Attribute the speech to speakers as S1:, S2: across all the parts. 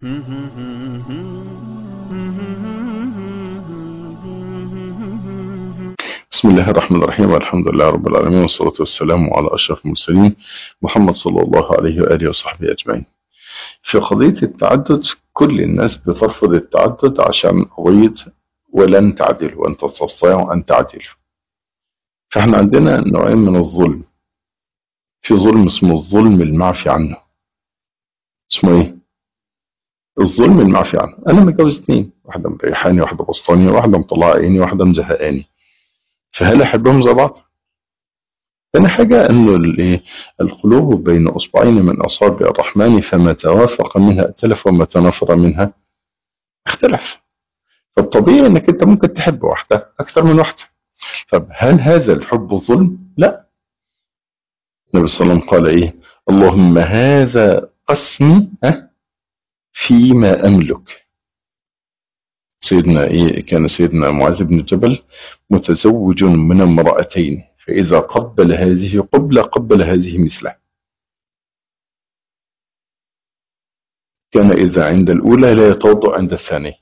S1: بسم الله الرحمن الرحيم والحمد لله رب العالمين والصلاة والسلام على أشرف المرسلين محمد صلى الله عليه وآله وصحبه أجمعين في قضية التعدد كل الناس بترفض التعدد عشان قضية ولن تعدلوا وأن تستطيعوا أن تعدلوا فاحنا عندنا نوعين من الظلم في ظلم اسمه الظلم المعفي عنه اسمه ايه الظلم المعفي عنه انا متجوز اتنين واحده مريحاني واحده بسطاني واحده مطلعه عيني واحده مزهقاني فهل احبهم زي بعض ثاني حاجة انه الايه القلوب بين اصبعين من اصابع الرحمن فما توافق منها ائتلف وما تنافر منها اختلف فالطبيعي انك انت ممكن تحب واحدة اكثر من واحدة طب هل هذا الحب ظلم لا النبي صلى الله عليه وسلم قال ايه اللهم هذا قسمي ها فيما املك سيدنا ايه كان سيدنا معاذ بن جبل متزوج من امرأتين فإذا قبل هذه قبلة قبل هذه مثله كان إذا عند الأولى لا يتوضأ عند الثانية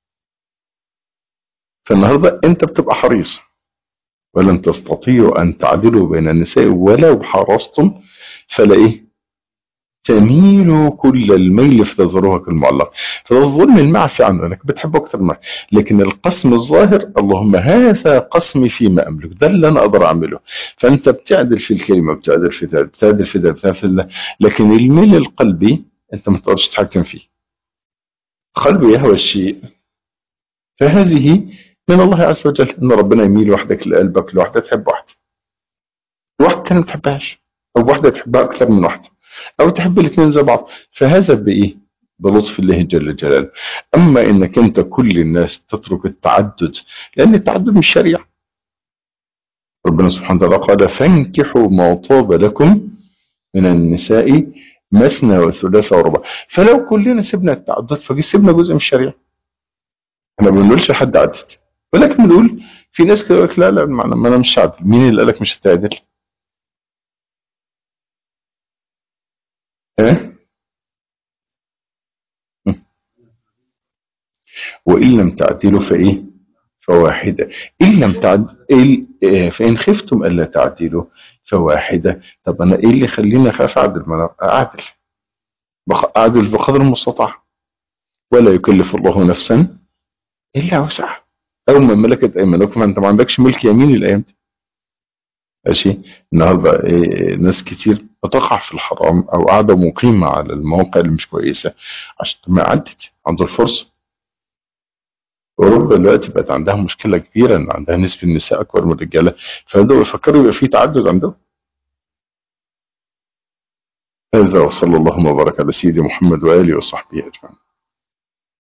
S1: فالنهاردة أنت بتبقى حريص ولن تستطيعوا أن تعدلوا بين النساء ولو حرصتم فلا إيه تميلوا كل الميل فتذروها كالمعلق فده الظلم المعفي عنه انك بتحبه اكثر ما لكن القسم الظاهر اللهم هذا قسمي فيما املك ده اللي انا اقدر اعمله فانت بتعدل في الكلمه بتعدل في ده بتعدل في ده بتعدل في ده لكن الميل القلبي انت ما تقدرش تتحكم فيه قلبه يهوى الشيء فهذه من الله عز وجل ان ربنا يميل وحدك لقلبك لوحده تحب واحده واحده تانية ما تحبهاش او واحده تحبها اكثر من واحده او تحب الاثنين زي بعض فهذا بايه بلطف الله جل جلاله اما انك انت كل الناس تترك التعدد لان التعدد مش شريعه ربنا سبحانه وتعالى قال فانكحوا ما طاب لكم من النساء مثنى وثلاث ورباع فلو كلنا سيبنا التعدد فسيبنا جزء من الشريعه احنا ما بنقولش لحد عدد ولكن بنقول في ناس كده يقول لك لا لا ما انا مش هعدل مين اللي قال لك مش هتعدل؟ ايه وإن لم تعدلوا فإيه فواحدة إن لم تعد إيه فإن خفتم ألا تعدلوا فواحدة طب أنا إيه اللي يخليني أخاف أعدل ما أنا أعدل أعدل بقدر المستطاع ولا يكلف الله نفسا إلا وسعها أو ما ملكت أيمانكم أنت ما عندكش ملك يمين الأيام دي ماشي النهارده إيه ناس كتير بتقع في الحرام او قاعده مقيمه على المواقع اللي مش كويسه عشان ما عدت عنده الفرصه اوروبا دلوقتي بقت عندها مشكله كبيره ان عندها نسبه النساء اكبر من الرجاله فبداوا يفكروا يبقى في تعدد عندهم هذا وصلى اللهم وبارك على سيدي محمد واله وصحبه اجمعين